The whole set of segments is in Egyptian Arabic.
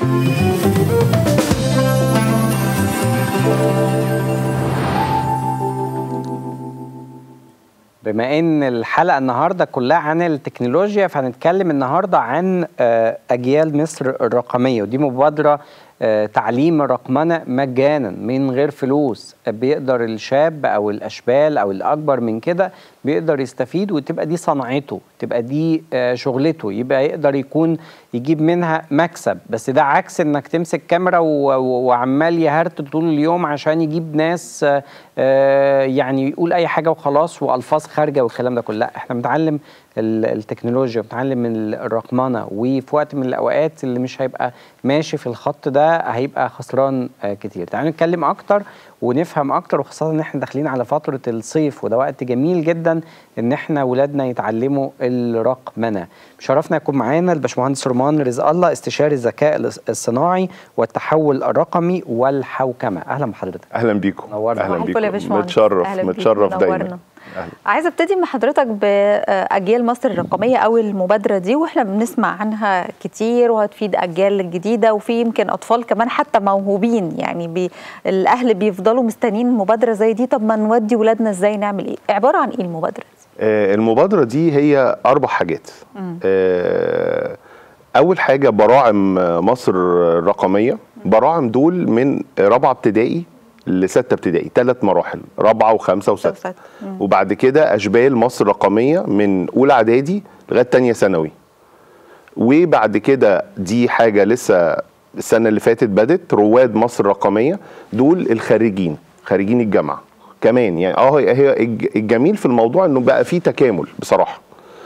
بما ان الحلقه النهارده كلها عن التكنولوجيا فهنتكلم النهارده عن آه، اجيال مصر الرقميه ودي مبادره آه، تعليم الرقمنه مجانا من غير فلوس بيقدر الشاب او الاشبال او الاكبر من كده بيقدر يستفيد وتبقى دي صنعته تبقى دي آه، شغلته يبقى يقدر يكون يجيب منها مكسب بس ده عكس انك تمسك كاميرا و- و- وعمال يهرت طول اليوم عشان يجيب ناس آه، آه، يعني يقول اي حاجه وخلاص والفاظ خارجه والكلام ده كله لا احنا بنتعلم ال- التكنولوجيا بنتعلم من الرقمنه وفي وقت من الاوقات اللي مش هيبقى ماشي في الخط ده هيبقى خسران آه، كتير تعالوا نتكلم اكتر ونفهم اكتر وخاصه ان احنا داخلين على فتره الصيف وده وقت جميل جدا ان احنا ولادنا يتعلموا الرقمنه شرفنا يكون معانا الباشمهندس رومان رزق الله استشاري الذكاء الص- الصناعي والتحول الرقمي والحوكمه اهلا بحضرتك اهلا بيكم نورنا. اهلا صباح الفل يا بيكم باشمهندس متشرف أهلا بيك، متشرف دايما منورنا. أهلا. عايزه ابتدي مع حضرتك باجيال مصر الرقميه او المبادره دي واحنا بنسمع عنها كتير وهتفيد اجيال جديده وفي يمكن اطفال كمان حتى موهوبين يعني بي الاهل بيفضلوا مستنيين مبادره زي دي طب ما نودي ولادنا ازاي نعمل ايه عباره عن ايه المبادره دي آه، المبادرة دي هي أربع حاجات آه، أول حاجة براعم مصر الرقمية براعم دول من رابعة ابتدائي لستة ابتدائي ثلاث مراحل رابعة وخمسة وستة وستة. مم. وبعد كده أشبال مصر الرقمية من أولى إعدادي لغاية تانية ثانوي وبعد كده دي حاجة لسه السنة اللي فاتت بدت رواد مصر الرقمية دول الخارجين خارجين الجامعة كمان يعني اه هي هي الج- الجميل في الموضوع انه بقى فيه تكامل بصراحة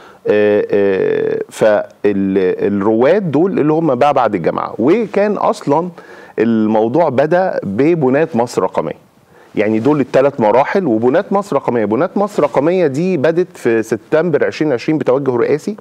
فالرواد دول اللي هم بقى بعد الجامعة وكان اصلا الموضوع بدأ ببنات مصر الرقمية يعني دول الثلاث مراحل وبنات مصر رقميه بنات مصر رقميه دي بدت في سبتمبر 2020 بتوجه رئاسي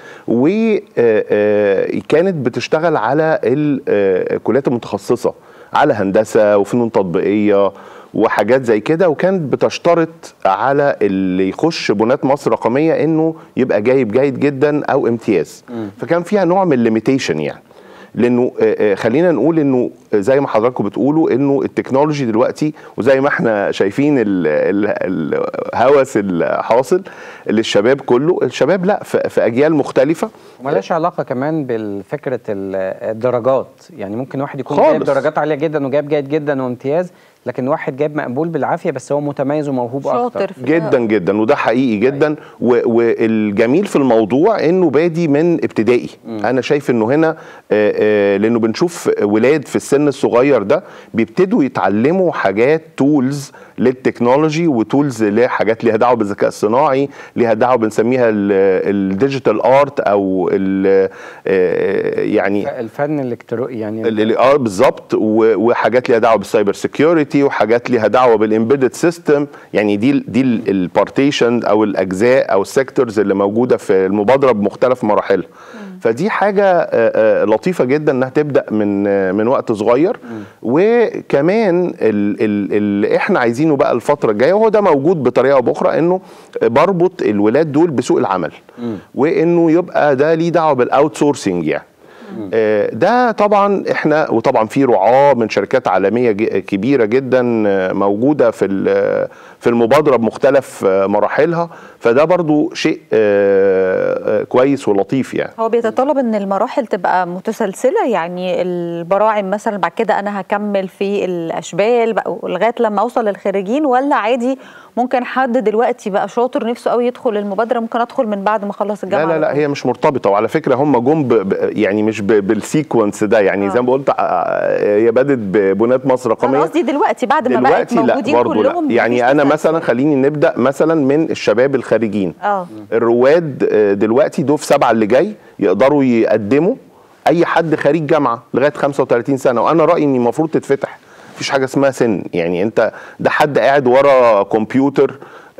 وكانت بتشتغل على ال- آه، الكليات المتخصصه على هندسه وفنون تطبيقيه وحاجات زي كده وكانت بتشترط على اللي يخش بنات مصر رقميه انه يبقى جايب جيد جدا او امتياز فكان فيها نوع من الليميتيشن يعني لانه آه، آه، خلينا نقول انه زي ما حضراتكم بتقولوا انه التكنولوجي دلوقتي وزي ما احنا شايفين ال- ال- الهوس الحاصل للشباب كله الشباب لا في في اجيال مختلفه وملهاش علاقه كمان بالفكره ال- الدرجات يعني ممكن واحد يكون خالص. جايب درجات عاليه جدا وجايب جيد جدا وامتياز لكن واحد جايب مقبول بالعافيه بس هو متميز وموهوب اكتر شاطر في جدا جدا وده حقيقي جدا و- والجميل في الموضوع انه بادي من ابتدائي انا شايف انه هنا آه، آه، لانه بنشوف ولاد في السن الصغير ده بيبتدوا يتعلموا حاجات تولز للتكنولوجي وتولز لحاجات ليها دعوه بالذكاء الصناعي ليها دعوه بنسميها الديجيتال ارت او ال- آه، يعني الفن الالكتروني يعني ال- ال- اه بالظبط و- وحاجات ليها دعوه بالسايبر سيكيورتي وحاجات ليها دعوه بالامبيدد سيستم يعني دي ال- دي البارتيشن او الاجزاء او السيكتورز اللي موجوده في المبادره بمختلف مراحلها فدي حاجه آه، آه، لطيفه جدا انها تبدا من آه، من وقت صغير وكمان ال- ال- اللي احنا عايزينه بقى الفتره الجايه وهو ده موجود بطريقه او باخرى انه بربط الولاد دول بسوق العمل وانه يبقى ده ليه دعوه بالاوت سورسنج يعني آه، ده طبعا احنا وطبعا في رعاه من شركات عالميه ج- كبيره جدا آه، موجوده في ال- في المبادره بمختلف آه، مراحلها فده برضو شيء آه، آه، كويس ولطيف يعني هو بيتطلب ان المراحل تبقى متسلسله يعني البراعم مثلا بعد كده انا هكمل في الاشبال بقى لغايه لما اوصل للخريجين ولا عادي ممكن حد دلوقتي بقى شاطر نفسه قوي يدخل المبادره ممكن ادخل من بعد ما اخلص لا الجامعه لا لا هي مش مرتبطه وعلى فكره هم جم ب- ب- يعني مش ب- بالسيكونس ده يعني زي ما قلت آه، هي بدت ببنات مصر انا رقميه قصدي دلوقتي بعد ما بقت دلوقتي لا موجودين برضه لا كلهم مفيش يعني انا تسلسل. مثلا خليني نبدا مثلا من الشباب الخارجين اه الرواد آه، دلوقتي دول في سبعه اللي جاي يقدروا يقدموا اي حد خريج جامعه لغايه 35 سنه وانا رايي ان المفروض تتفتح مفيش حاجه اسمها سن يعني انت ده حد قاعد ورا كمبيوتر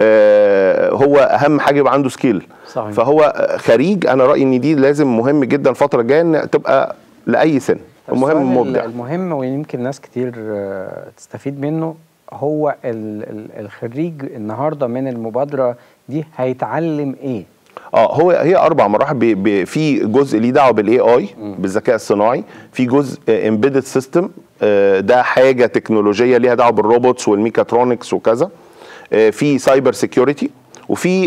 آه، هو اهم حاجه يبقى عنده سكيل صحيح. فهو خريج انا رايي ان دي لازم مهم جدا الفتره الجايه ان تبقى لاي سن طب المهم السؤال مبدع المهم ويمكن ناس كتير آه، تستفيد منه هو ال- ال- الخريج النهارده من المبادره دي هيتعلم ايه؟ اه هو هي اربع مراحل بي بي في جزء ليه دعوه بالاي اي بالذكاء الصناعي في جزء امبيدد سيستم ده حاجه تكنولوجيه ليها دعوه بالروبوتس والميكاترونكس وكذا آه، في سايبر سيكيورتي وفي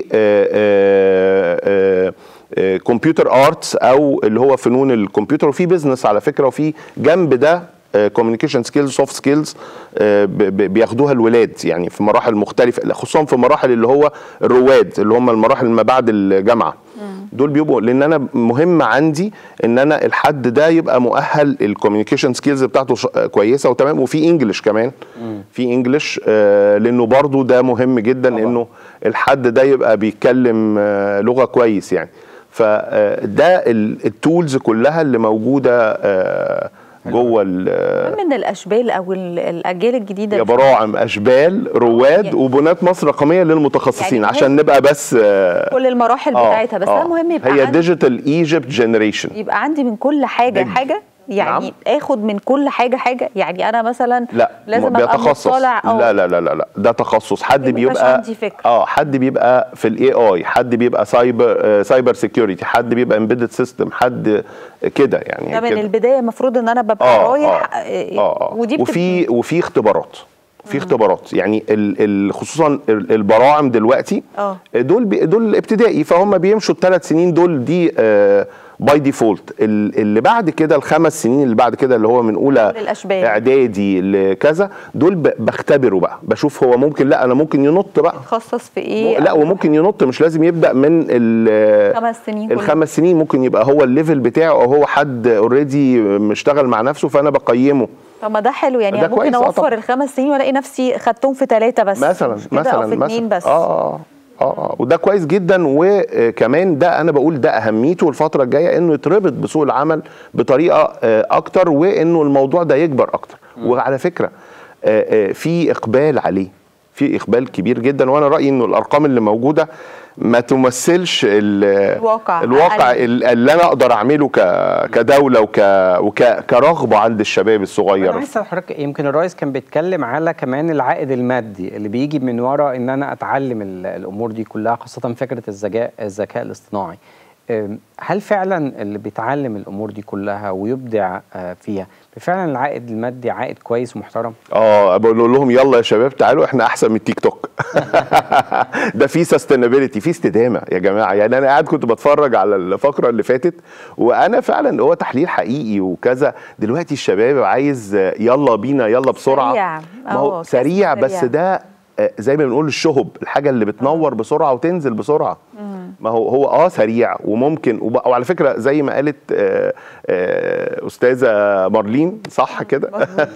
كمبيوتر ارتس او اللي هو فنون الكمبيوتر وفي بزنس على فكره وفي جنب ده كوميونيكيشن سكيلز سوفت سكيلز بياخدوها الولاد يعني في مراحل مختلفه خصوصا في مراحل اللي هو الرواد اللي هم المراحل ما بعد الجامعه دول بيبقوا لان انا مهم عندي ان انا الحد ده يبقى مؤهل الكوميونيكيشن سكيلز بتاعته ش- كويسه وتمام وفي انجلش كمان في انجلش آه لانه برضو ده مهم جدا طبعا. انه الحد ده يبقى بيتكلم آه لغه كويس يعني فده التولز كلها اللي موجوده آه جوه ال- من الاشبال او ال- الاجيال الجديده يا براعم اشبال رواد يعني- وبنات مصر رقميه للمتخصصين يعني عشان نبقى بس آه كل المراحل آه، بتاعتها بس آه. ده مهم يبقى هي عندي ديجيتال ايجيبت جنريشن يبقى عندي من كل حاجه نجم. حاجه يعني نعم. اخد من كل حاجه حاجه يعني انا مثلا لا لازم ما ابقى بيتخصص مطلع أو لا لا لا لا لا ده تخصص حد ما يبقاش بيبقى عندي فكرة. اه حد بيبقى في الاي اي حد بيبقى سايبر آه سايبر سيكيورتي حد بيبقى امبيدد سيستم حد كده يعني ده من كده. البدايه المفروض ان انا ببقى اه رايح اه اه, آه. ودي بتبقى وفي وفي اختبارات في اختبارات يعني ال ال خصوصا ال- البراعم دلوقتي اه. دول بي دول ابتدائي فهم بيمشوا الثلاث سنين دول دي باي ديفولت اللي بعد كده الخمس سنين اللي بعد كده اللي هو من اولى للأشبال. اعدادي لكذا دول ب- بختبره بقى بشوف هو ممكن لا انا ممكن ينط بقى تخصص في ايه لا أو وممكن ينط مش لازم يبدا من ال- خمس سنين كله. الخمس سنين ممكن يبقى هو الليفل بتاعه او هو حد اوريدي مشتغل مع نفسه فانا بقيمه طب ما ده حلو يعني ده أنا ممكن كويس، آه اوفر طبعا. الخمس سنين والاقي نفسي خدتهم في ثلاثه بس مثلا مش كده؟ مثلا او في اثنين مثلا بس اه اه اه اه وده كويس جدا وكمان ده انا بقول ده اهميته الفتره الجايه انه يتربط بسوق العمل بطريقه آه، اكتر وانه الموضوع ده يكبر اكتر وعلى فكره آه، آه، في اقبال عليه في اقبال كبير جدا وانا رايي انه الارقام اللي موجوده ما تمثلش ال- الواقع. الواقع أقل. ال- اللي انا اقدر اعمله ك- كدوله وك وك- كرغبه عند الشباب انا الصغير عايز أسأل حضرتك يمكن الرئيس كان بيتكلم على كمان العائد المادي اللي بيجي من ورا ان انا اتعلم ال- الامور دي كلها خاصه فكره الذكاء الذكاء الاصطناعي أم، هل فعلا اللي بيتعلم الامور دي كلها ويبدع آه، فيها فعلا العائد المادي عائد كويس ومحترم اه بقول لهم يلا يا شباب تعالوا احنا احسن من التيك توك ده في سستينابيلتي في استدامه يا جماعه يعني انا قاعد كنت بتفرج على الفقره اللي فاتت وانا فعلا هو تحليل حقيقي وكذا دلوقتي الشباب عايز يلا بينا يلا بسرعه سريع. ما هو أهو، كسب سريع بس سريع. ده آه، زي ما بنقول الشهب الحاجه اللي بتنور بسرعه وتنزل بسرعه ما هو هو اه سريع وممكن وب- وعلى فكره زي ما قالت آه، آه، استاذه مارلين صح كده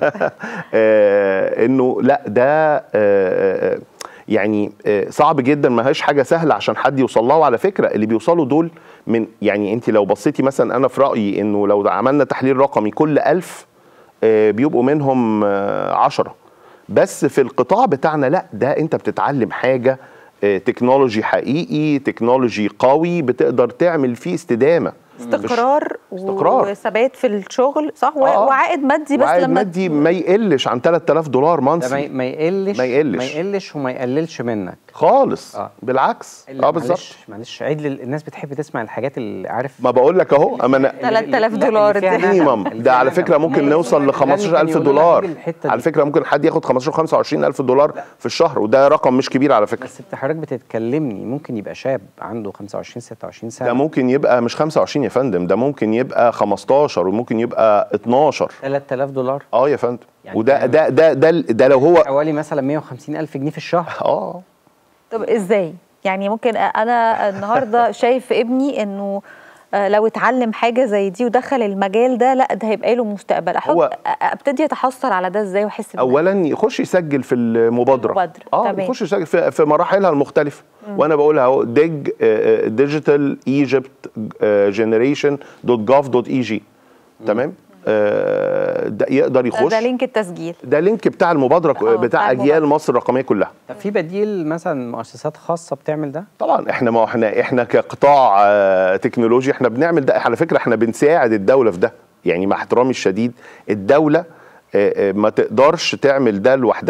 آه، انه لا ده آه، آه، يعني آه، صعب جدا ما هيش حاجه سهله عشان حد يوصل لها وعلى فكره اللي بيوصلوا دول من يعني انت لو بصيتي مثلا انا في رايي انه لو عملنا تحليل رقمي كل ألف آه، بيبقوا منهم آه، عشرة بس في القطاع بتاعنا لا ده انت بتتعلم حاجه آه، تكنولوجي حقيقي تكنولوجي قوي بتقدر تعمل فيه استدامه استقرار, استقرار. وثبات في الشغل صح و- آه. وعائد مادي بس وعائد لما مادي ما يقلش عن 3000 دولار ده ما مانثلي ي- ما يقلش ما يقلش. ما يقلش وما يقللش منك خالص آه. بالعكس إلا اه بالظبط معلش معلش عيد لل- الناس بتحب تسمع الحاجات اللي عارف ما بقول لك اهو اما انا 3000 لا، دولار اللي فيها دي. نغم، مينيمم اللي ده فيها على نغم. فكره ممكن لا، نوصل ل اللي كان 15000 يقول لك دولار هجيب الحتة دي. على فكره ممكن حد ياخد 15 25000 دولار في الشهر وده رقم مش كبير على فكره بس انت حضرتك بتتكلمني ممكن يبقى شاب عنده 25 26 سنه ده ممكن يبقى مش 25 يا فندم ده ممكن يبقى 15 وممكن يبقى 12 3000 دولار اه يا فندم يعني وده كام؟ ده ده ده ده لو هو حوالي مثلا 150 الف جنيه في الشهر اه طب ازاي يعني ممكن انا النهارده شايف في ابني انه آه، لو اتعلم حاجه زي دي ودخل المجال ده لا ده هيبقى له مستقبل احط هو- أ- ابتدي اتحصل على ده ازاي واحس بده؟ اولا يخش يسجل في المبادره المبادرة، اه تمام. يخش يسجل في, في مراحلها المختلفه وانا بقولها اهو ديج ديجيتال ايجيبت جنريشن دوت جوف دوت اي جي تمام آه، ده يقدر ده, يخش ده لينك التسجيل ده لينك بتاع المبادره آه، بتاع بتاع اجيال المبادرة. مصر الرقميه كلها طب في بديل مثلا مؤسسات خاصه بتعمل ده طبعا احنا ما احنا احنا كقطاع آه، تكنولوجي احنا بنعمل ده على فكره احنا بنساعد الدوله في ده يعني مع احترامي الشديد الدوله آه، آه، ما تقدرش تعمل ده لوحدها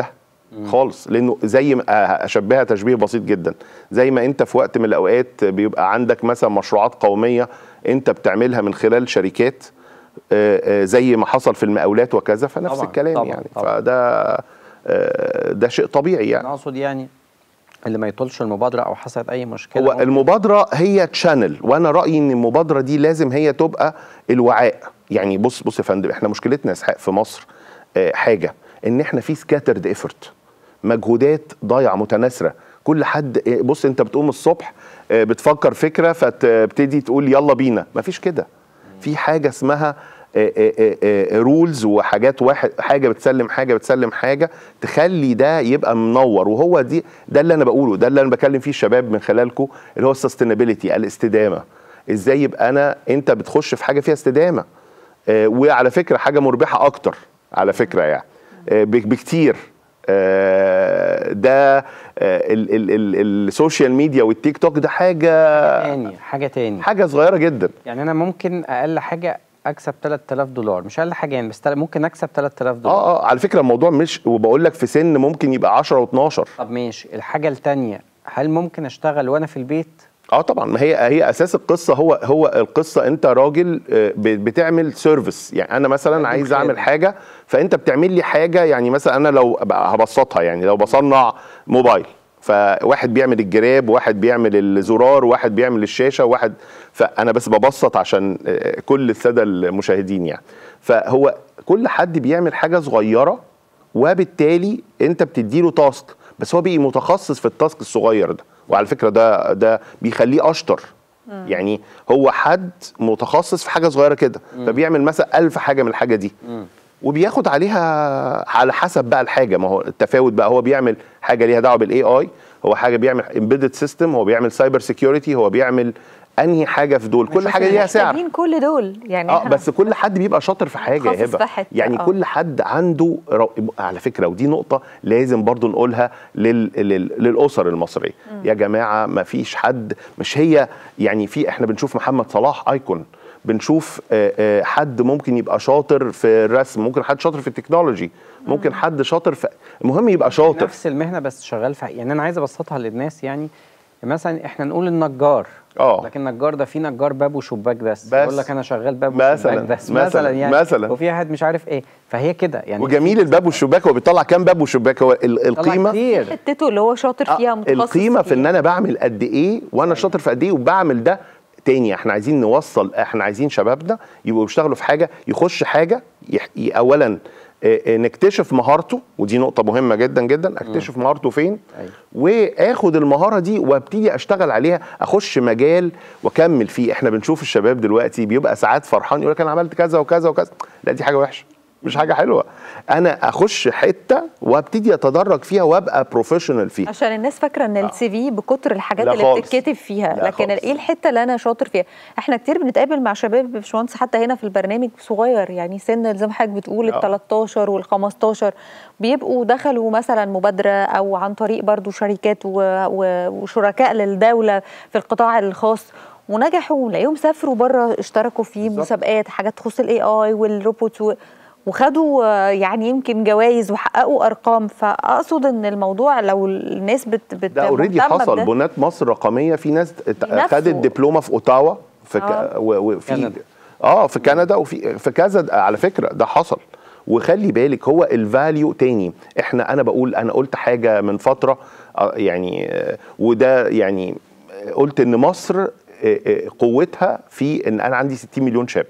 خالص لانه زي ما اشبهها تشبيه بسيط جدا زي ما انت في وقت من الاوقات بيبقى عندك مثلا مشروعات قوميه انت بتعملها من خلال شركات آه، آه، زي ما حصل في المقاولات وكذا فنفس طبعاً، الكلام طبعاً، يعني طبعاً. فده آه، ده شيء طبيعي يعني انا اقصد يعني اللي ما يطولش المبادره او حصلت اي مشكله هو ممكن- المبادرة هي تشانل وانا رأيي ان المبادرة دي لازم هي تبقى الوعاء يعني بص بص يا فندم احنا مشكلتنا يا اسحاق في مصر آه، حاجة ان احنا في سكاترد ايفورت مجهودات ضايعة متناثرة كل حد آه، بص انت بتقوم الصبح آه، بتفكر فكرة فتبتدي تقول يلا بينا مفيش كده في حاجة اسمها رولز وحاجات واحد حاجه بتسلم حاجه بتسلم حاجه تخلي ده يبقى منور وهو دي ده اللي انا بقوله ده اللي انا بكلم فيه الشباب من خلالكم اللي هو السستينابيلتي الاستدامه ازاي يبقى انا انت بتخش في حاجه فيها استدامه آه، وعلى فكره حاجه مربحه اكتر على فكره يعني آه، بك- بكتير آه، ده آه، ال- ال- ال- السوشيال ميديا والتيك توك ده حاجه تاني حاجه تاني حاجه صغيره جدا يعني انا ممكن اقل حاجه اكسب 3000 دولار مش اقل حاجه يعني بس تل- ممكن اكسب 3000 دولار اه اه على فكره الموضوع مش وبقول لك في سن ممكن يبقى 10 و12 طب ماشي الحاجه التانيه هل ممكن اشتغل وانا في البيت اه طبعا ما هي هي اساس القصه هو هو القصه انت راجل آه، ب- بتعمل سيرفيس يعني انا مثلا بقدم عايز خدمة. اعمل حاجه فانت بتعمل لي حاجه يعني مثلا انا لو بقى هبسطها يعني لو بصنع موبايل فواحد بيعمل الجراب وواحد بيعمل الزرار وواحد بيعمل الشاشه وواحد فانا بس ببسط عشان آه، كل الساده المشاهدين يعني فهو كل حد بيعمل حاجه صغيره وبالتالي انت بتديله تاسك بس هو بيبقى متخصص في التاسك الصغير ده وعلى فكره ده ده بيخليه اشطر يعني هو حد متخصص في حاجه صغيره كده فبيعمل مثلا ألف حاجه من الحاجه دي وبياخد عليها على حسب بقى الحاجه ما هو التفاوت بقى هو بيعمل حاجه ليها دعوه بالاي اي هو حاجه بيعمل امبيدد سيستم هو بيعمل سايبر سيكيورتي هو بيعمل انهي حاجه في دول كل بشوف حاجه ليها سعر محتاجين كل دول يعني اه إحنا- بس كل حد بيبقى شاطر في حاجه يا متخصص هبه في حتة، يعني آه. كل حد عنده رو... على فكره ودي نقطه لازم برضو نقولها لل... لل... للاسر المصريه يا جماعه ما فيش حد مش هي يعني في احنا بنشوف محمد صلاح ايكون بنشوف آه، آه، حد ممكن يبقى شاطر في الرسم ممكن حد شاطر في التكنولوجي ممكن حد شاطر في المهم يبقى شاطر نفس المهنه بس شغال في يعني انا عايز ابسطها للناس يعني مثلا احنا نقول النجار اه لكن النجار ده في نجار باب وشباك بس, بس. يقول لك انا شغال باب مثلاً، وشباك بس مثلاً، مثلا يعني مثلاً. وفي واحد مش عارف ايه فهي كده يعني وجميل الباب والشباك هو بيطلع كام باب وشباك هو ال- طلع القيمه كتير حتته اللي هو شاطر فيها آه، متخصص القيمه في فيها. ان انا بعمل قد ايه وانا شاطر في قد ايه وبعمل ده تاني احنا عايزين نوصل احنا عايزين شبابنا يبقوا بيشتغلوا في حاجه يخش حاجه يح... ي- اولا آه، آه، نكتشف مهارته ودي نقطه مهمه جدا جدا اكتشف مهارته فين أيوة. واخد المهاره دي وابتدي اشتغل عليها اخش مجال واكمل فيه احنا بنشوف الشباب دلوقتي بيبقى ساعات فرحان يقول لك انا عملت كذا وكذا وكذا لا دي حاجه وحشه مش حاجه حلوه انا اخش حته وابتدي اتدرج فيها وابقى بروفيشنال فيها عشان الناس فاكره ان السي في بكتر الحاجات لا اللي خالص. بتتكتب فيها لا لكن خالص. ايه الحته اللي انا شاطر فيها احنا كتير بنتقابل مع شباب باشمهندس حتى هنا في البرنامج صغير يعني سن زي ما حضرتك بتقول ال آه. 13 وال 15 بيبقوا دخلوا مثلا مبادره او عن طريق برضو شركات و... و... وشركاء للدوله في القطاع الخاص ونجحوا نلاقيهم سافروا بره اشتركوا في بالظبط. مسابقات حاجات تخص الاي اي والروبوت و... وخدوا آه، يعني يمكن جوائز وحققوا ارقام فاقصد ان الموضوع لو الناس بت بت ده اوريدي مهتمة حصل بده، بنات مصر الرقميه في ناس ات- بينافسوا. خدت دبلومه في اوتاوا في ك... آه. و- وفي كندا. اه في كندا وفي في كذا د- على فكره ده حصل وخلي بالك هو الفاليو تاني احنا انا بقول انا قلت حاجه من فتره آه، يعني آه، وده يعني آه، قلت ان مصر آه، آه، قوتها في ان انا عندي 60 مليون شاب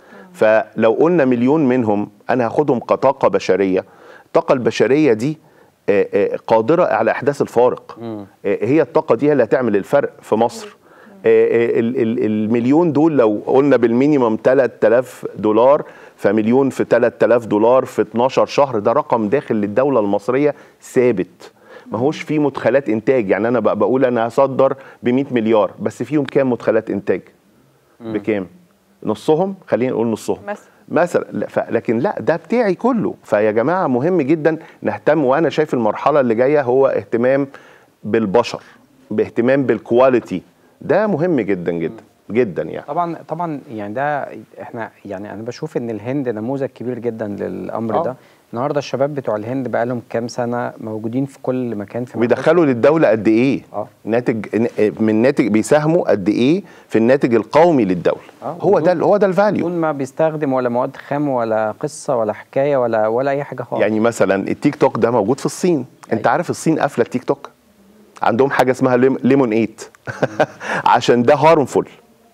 فلو قلنا مليون منهم انا هاخدهم كطاقه بشريه الطاقه البشريه دي آه، آه، قادره على احداث الفارق آه، هي الطاقه دي هي اللي هتعمل الفرق في مصر آه، آه، ال- ال- المليون دول لو قلنا بالمينيمم 3000 دولار فمليون في 3000 دولار في 12 شهر ده رقم داخل للدوله المصريه ثابت ما هوش فيه مدخلات انتاج يعني انا بق- بقول انا هصدر ب 100 مليار بس فيهم كام مدخلات انتاج بكام نصهم خلينا نقول نصهم مثلا. مثلا لا، ف- لكن لا ده بتاعي كله فيا جماعه مهم جدا نهتم وانا شايف المرحله اللي جايه هو اهتمام بالبشر باهتمام بالكواليتي ده مهم جدا جدا جدا يعني طبعا طبعا يعني ده احنا يعني انا بشوف ان الهند نموذج كبير جدا للامر آه. ده النهارده الشباب بتوع الهند بقى لهم كام سنه موجودين في كل مكان في بيدخلوا للدوله قد ايه آه. ناتج من ناتج بيساهموا قد ايه في الناتج القومي للدوله آه، هو ده هو ده الفاليو بدون ما بيستخدم ولا مواد خام ولا قصه ولا حكايه ولا ولا اي حاجه خالص يعني مثلا التيك توك ده موجود في الصين انت أيوة. عارف الصين قافله التيك توك عندهم حاجه اسمها ليم- ليمون ايت عشان ده هارمفول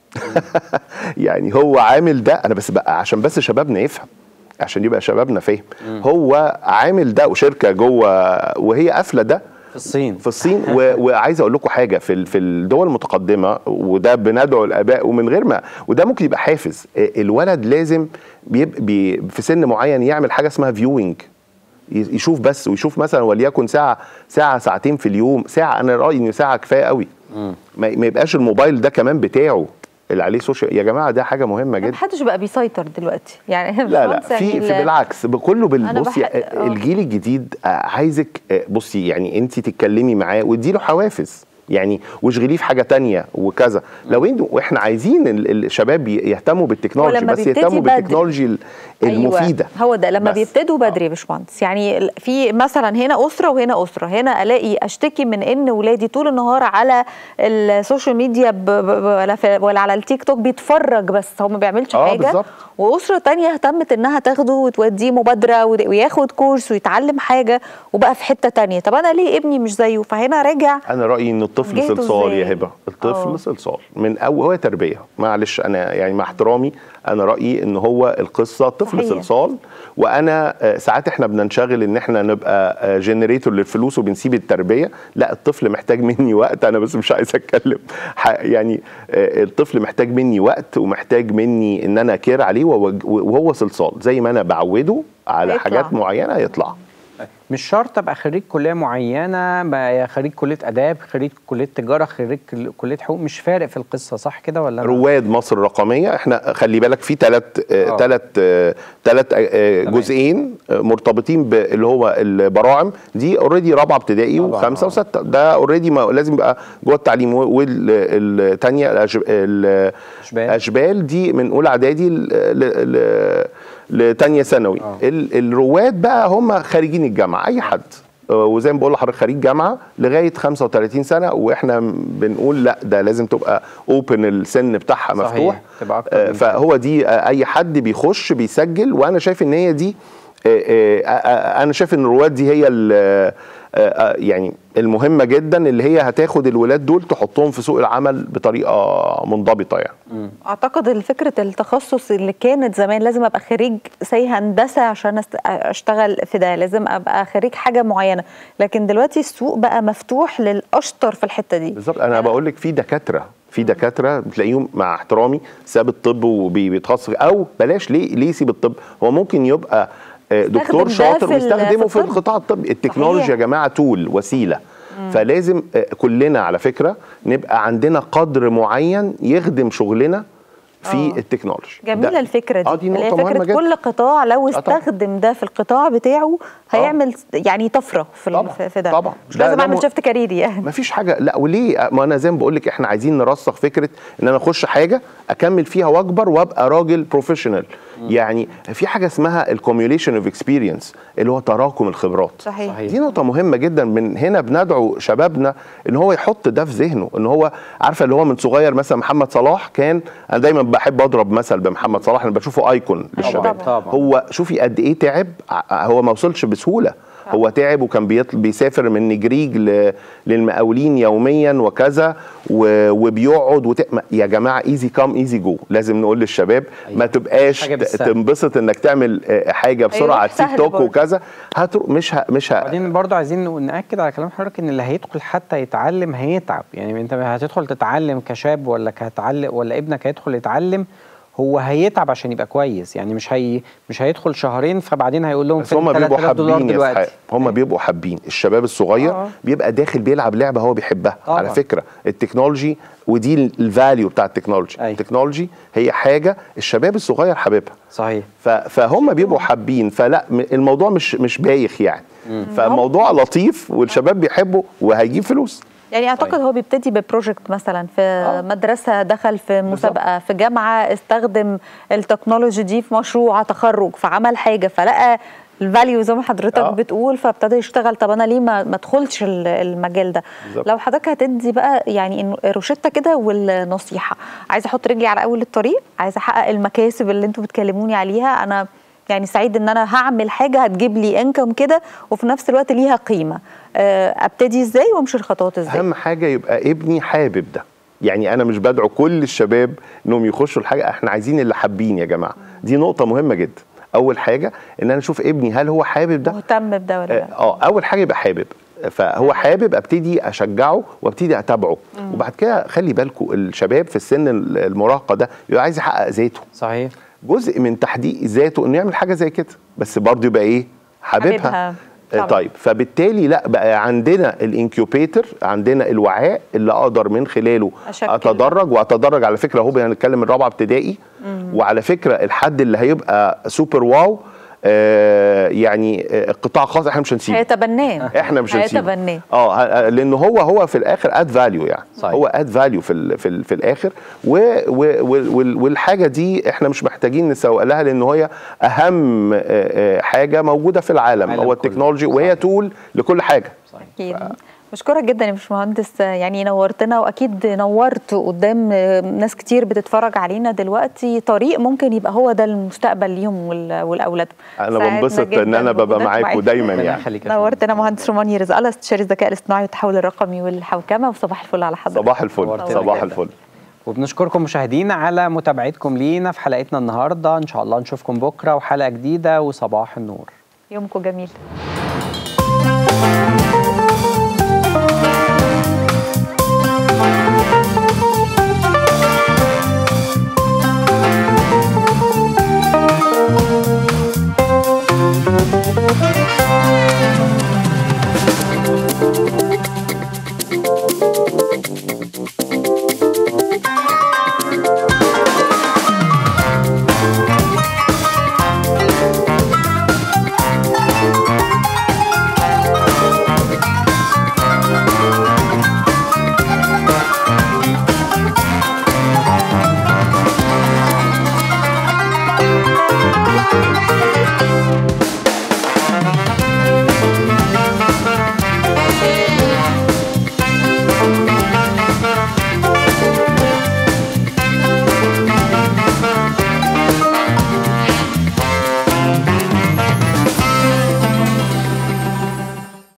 يعني هو عامل ده انا بس بقى عشان بس شبابنا يفهم عشان يبقى شبابنا فاهم هو عامل ده وشركه جوه وهي قافله ده في الصين في الصين و... وعايز اقول لكم حاجه في ال- في الدول المتقدمه وده بندعو الاباء ومن غير ما وده ممكن يبقى حافز الولد لازم بيبقى بي في سن معين يعمل حاجه اسمها فيوينج يشوف بس ويشوف مثلا وليكن ساعه ساعه ساعتين في اليوم ساعه انا رايي ان ساعه كفايه قوي ما ما يبقاش الموبايل ده كمان بتاعه اللي عليه سوشيال يا جماعه ده حاجه مهمه جدا محدش بقى بيسيطر دلوقتي يعني لا لا باشمهندس يعني في, في ال- بالعكس كله بال- أنا بصي بح- آه. الجيل الجديد آه، عايزك آه، بصي يعني انت تتكلمي معاه واديله حوافز يعني واشغليه في حاجه تانية وكذا لو انتوا واحنا عايزين ال- الشباب ي- يهتموا بالتكنولوجي ولما بس بيبتدي يهتموا بدري. بالتكنولوجي ال- المفيده أيوة هو ده لما بس. بيبتدوا بدري يا باشمهندس يعني ال- في مثلا هنا اسره وهنا اسره هنا الاقي اشتكي من ان ولادي طول النهار على السوشيال ميديا ب ب ب ولا, في ولا على التيك توك بيتفرج بس هو ما بيعملش آه، حاجه بالظبط. واسره تانية اهتمت انها تاخده وتوديه مبادره ود- وياخد كورس ويتعلم حاجه وبقى في حته تانية طب انا ليه ابني مش زيه فهنا راجع انا رايي ان الطفل جهته صلصال إزاي؟ يا هبه الطفل آه. صلصال من اول هو تربيه معلش انا يعني مع احترامي انا رايي ان هو القصه طفل صحيح. صلصال وانا آه، ساعات احنا بننشغل ان احنا نبقى جنريتور للفلوس وبنسيب التربيه لا الطفل محتاج مني وقت انا بس مش عايز اتكلم ح- يعني آه، الطفل محتاج مني وقت ومحتاج مني ان انا كير عليه وهو- وهو صلصال زي ما انا بعوده على هيطلع. حاجات معينه يطلع مش شرط ابقى خريج كليه معينه بقى خريج كليه اداب خريج كليه تجاره خريج كل- كليه حقوق مش فارق في القصه صح كده ولا أنا- رواد مصر الرقميه احنا خلي بالك في ثلاث آه. ثلاث ثلاث تمام. جزئين آه، مرتبطين باللي هو البراعم دي اوريدي رابعه ابتدائي طبعاً، وخمسه آه. وسته ده اوريدي لازم يبقى جوه التعليم والثانيه أشبال. الاشبال دي من اولى اعدادي ل- ل- ل- لتانية ثانوي آه. ال- الرواد بقى هم خارجين الجامعه اي حد آه، وزي ما بقول لحضرتك خريج جامعه لغايه 35 سنه واحنا بنقول لا ده لازم تبقى اوبن السن بتاعها صحيح، مفتوح تبقى أكتر آه، من فهو دي آه، اي حد بيخش بيسجل وانا شايف ان هي دي آه، آه، آه، انا شايف ان الرواد دي هي ال- آه، آه، يعني المهمه جدا اللي هي هتاخد الولاد دول تحطهم في سوق العمل بطريقه منضبطه يعني اعتقد فكره التخصص اللي كانت زمان لازم ابقى خريج سي هندسه عشان أست- اشتغل في ده لازم ابقى خريج حاجه معينه لكن دلوقتي السوق بقى مفتوح للاشطر في الحته دي بالظبط انا بقول لك في دكاتره في دكاتره بتلاقيهم مع احترامي ساب الطب وبيتخصص او بلاش ليه ليه يسيب الطب هو ممكن يبقى آه، دكتور ده شاطر في ال- ويستخدمه في في الطب. القطاع الطبي التكنولوجيا صحيح. يا جماعه تول وسيله فلازم آه، كلنا على فكره نبقى عندنا قدر معين يخدم شغلنا في آه. التكنولوجي جميله ده- الفكره دي اه دي اللي هي نقطه مهمه فكره جدا كل قطاع لو آه طبعاً. استخدم ده في القطاع بتاعه هيعمل يعني طفره في ال- طبعاً. في- في ده طبعاً. مش ده- لازم ده اعمل م- شيفت كاريري يعني ما فيش حاجه لا وليه ما انا زي ما بقول لك احنا عايزين نرسخ فكره ان انا اخش حاجه اكمل فيها واكبر وابقى راجل بروفيشنال يعني في حاجه اسمها الكوميوليشن اوف اكسبيرينس اللي هو تراكم الخبرات صحيح. صحيح. دي نقطه مهمه جدا من هنا بندعو شبابنا ان هو يحط ده في ذهنه ان هو عارفه اللي هو من صغير مثلا محمد صلاح كان انا دايما بحب اضرب مثل بمحمد صلاح انا بشوفه ايكون للشباب طبعاً. هو شوفي قد ايه تعب ع- هو ما وصلش بسهوله هو تعب وكان بيطل بيسافر من نجريج ل... للمقاولين يوميا وكذا و... وبيقعد وت... ما- يا جماعه ايزي كام ايزي جو لازم نقول للشباب أيوة. ما تبقاش حاجة ت... بالسهل. تنبسط انك تعمل آه، حاجه بسرعه أيوة، على التيك سهل توك برضه. وكذا هترو... مش ه... مش ه... بعدين برضو عايزين نقول- ناكد على كلام حضرتك ان اللي هيدخل حتى يتعلم هيتعب يعني انت هتدخل تتعلم كشاب ولا هتعلم ولا ابنك هيدخل يتعلم هو هيتعب عشان يبقى كويس يعني مش هي مش هيدخل شهرين فبعدين هيقول لهم بس هم فين بيبقوا 3000 دولار حابين يا دلوقتي اسحاق هم بيبقوا حابين الشباب الصغير آه. بيبقى داخل بيلعب لعبه هو بيحبها طبعاً. على فكره التكنولوجي ودي الفاليو بتاع التكنولوجي أيوة. التكنولوجي هي حاجه الشباب الصغير حاببها صحيح ف- فهم بيبقوا حابين فلا م- الموضوع مش مش بايخ يعني فالموضوع لطيف والشباب بيحبوا وهيجيب فلوس يعني اعتقد طيب. هو بيبتدي ببروجكت مثلا في آه. مدرسه دخل في مسابقه في جامعه استخدم التكنولوجي دي في مشروع تخرج فعمل حاجه فلقى الفاليو زي ما حضرتك آه. بتقول فابتدى يشتغل طب انا ليه ما ما ادخلش ال- المجال ده بالظبط. لو حضرتك هتدي بقى يعني إنه روشته كده والنصيحه عايزه احط رجلي على اول الطريق عايزه احقق المكاسب اللي انتوا بتكلموني عليها انا يعني سعيد ان انا هعمل حاجه هتجيب لي انكم كده وفي نفس الوقت ليها قيمه آه، ابتدي ازاي وامشي الخطوات ازاي اهم حاجه يبقى ابني حابب ده يعني انا مش بدعو كل الشباب انهم يخشوا الحاجه احنا عايزين اللي حابين يا جماعه دي نقطه مهمه جدا اول حاجه ان انا اشوف ابني هل هو حابب ده مهتم بده ولا لا اه اول حاجه يبقى حابب فهو حابب ابتدي اشجعه وابتدي اتابعه وبعد كده خلي بالكم الشباب في السن المراهقه ده بيبقى عايز يحقق ذاته صحيح جزء من تحقيق ذاته انه يعمل حاجه زي كده بس برضه يبقى ايه حاببها حاببها. آه، طبعا. طيب فبالتالي لا بقى عندنا الانكيوبيتر عندنا الوعاء اللي اقدر من خلاله أشكل. اتدرج واتدرج على فكره اهو هنتكلم من رابعه ابتدائي وعلى فكره الحد اللي هيبقى سوبر واو آه يعني آه، القطاع الخاص احنا مش هنسيبه هيتبناه احنا مش هنسيبه هيتبناه اه ه- لان هو هو في الاخر اد فاليو يعني صحيح. هو اد فاليو في ال في, ال في الاخر و و وال- وال- والحاجه دي احنا مش محتاجين نسوق لها لان هي اهم آه، آه، حاجه موجوده في العالم العالم هو كله. التكنولوجي وهي صحيح. تول لكل حاجه اكيد بشكرك جدا يا باشمهندس يعني نورتنا واكيد نورت قدام ناس كتير بتتفرج علينا دلوقتي طريق ممكن يبقى هو ده المستقبل ليهم وال- والاولاد انا سعدنا بنبسط ان جداً انا ببقى بوجودك معاكم معانا. دايما ربنا يعني يخليك يا نورتنا فندم. مهندس روماني رزق الله استشاري الذكاء الاصطناعي والتحول الرقمي والحوكمه وصباح الفل على حضرتك صباح الفل نورتنا صباح جداً. الفل وبنشكركم مشاهدينا على متابعتكم لينا في حلقتنا النهارده ان شاء الله نشوفكم بكره وحلقه جديده وصباح النور يومكم جميل